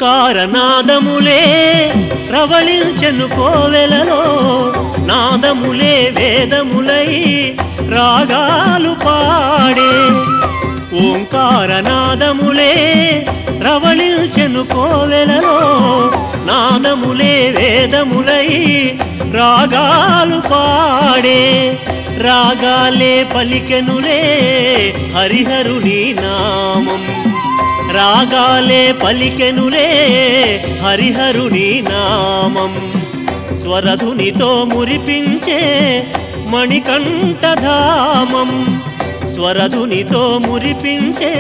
ఓంకార నాదములే ప్రవళించను కోవెలలో నాదములే వేదములై రాగాలు పాడే ఓంకార నాదములే ప్రవళించను కోవెలలో నాదములే వేదములై రాగాలు పాడే రాగాలే పలికెనులే హరిహరుని నామం రాగాలే పలికెనులే హరిహరుని నామం స్వరధునితో మురిపించే మణికంఠధామం స్వరధునితో మురిపించే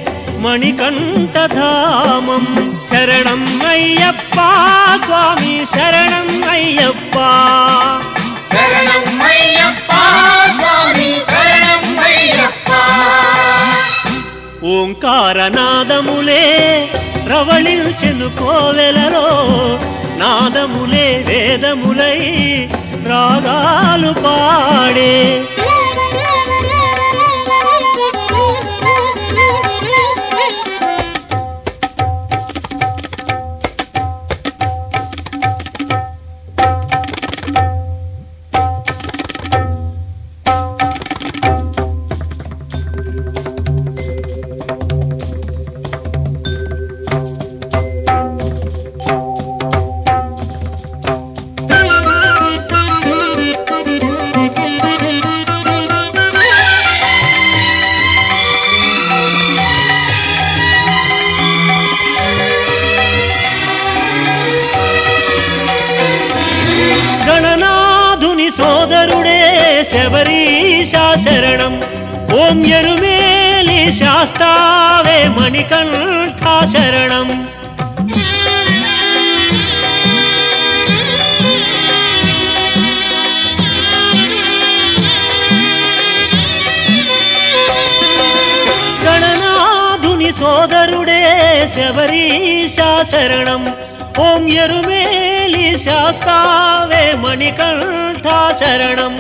మణికంఠధామం శరణం అయ్యప్ప స్వామి శరణం అయ్యప్ప శరణం అయ్యప్ప స్వామి శరణం అయ్యప్ప ఓంకార నాదములే ప్రవళించెను కోవెలలో నాదములే వేదములై రాగాలు పాడే గణనాథుని సోదరుడే శబరీశా శరణం ఓం ఎరుమేలి శాస్తావే మణికంఠ శరణం గణనాథుని సోదరుడే శబరీశా శరణం ఓం ఎరుమేలి శాస్తావే మణికంఠ శరణం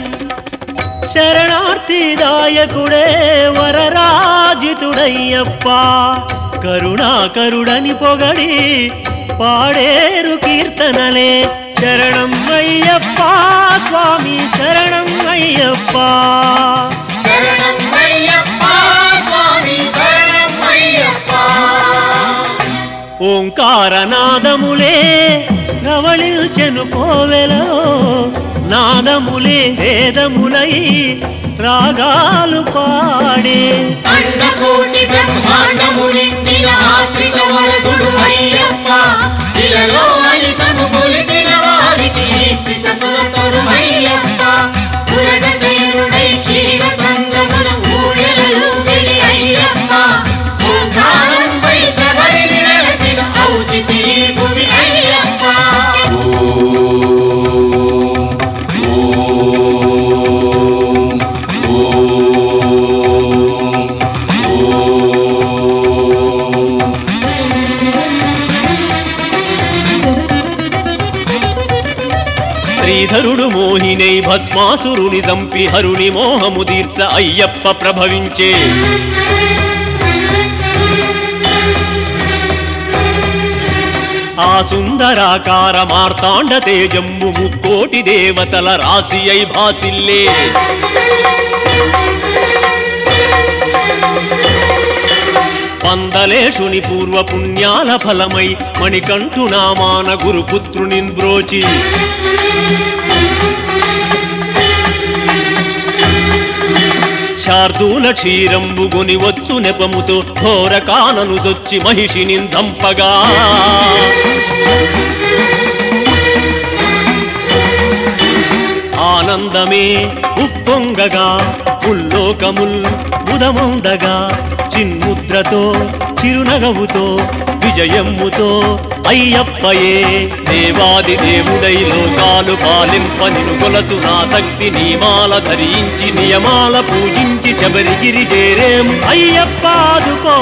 శరణార్థిదాయకుడే వరరాజితుడయ్యప్ప కరుణాకరుడని పొగడి పాడేరు కీర్తనలే శరణం అయ్యప్ప స్వామి శరణం అయ్యప్ప శరణం అయ్యప్ప స్వామి శరణం అయ్యప్ప ఓంకార నాదములే ప్రవళించెను కోవెలలో నాదములే వేదములై రాగాలు పాడే అండకోటి బ్రహ్మాండము నిండిన ఆశ్రిత వరదుడు అయ్యప్ప ఇలలో అనిశము కొలిచిన వారికి ఈప్సిత సురతరు అయ్యప్ప పురగ శయనుడై క్షీర సంద్రమున ఊయలలు విడి అయ్యప్ప ఓంకారంపై శబరిని నెలసిన ఔచితి ఈ భువి అయ్యప్ప శ్రీధరుడు మోహినై భస్మాసురుని చంపి హరుని మోహము తీర్చ అయ్యప్ప ప్రభవించే ఆ సుందరాకార మార్తాండ తేజమ్ము ముక్కోటి దేవతల రాశి అయి భాసిల్లే పందలేశుని పూర్వ పుణ్యాల ఫలమై మణికంఠు నామాన గురుపుత్రుని బ్రోచి శార్దూల క్షీరంబు గొని వచ్చు నెపముతో ఘోర కానను దొచ్చి మహిషిని చంపగా ఆనందమే ఉప్పొంగగా ఉల్లోకముల్ ఉదముందగా చిన్ముద్రతో చిరునగవుతో విజయమ్ముతో అయ్యప్పయే దేవాది దేవుడై లోకాలు పాలింప నిను కొలచు నా శక్తి నియమాల ధరించి నియమాల పూజించి శబరిగిరి చేరేం అయ్యప్ప ఆదుకో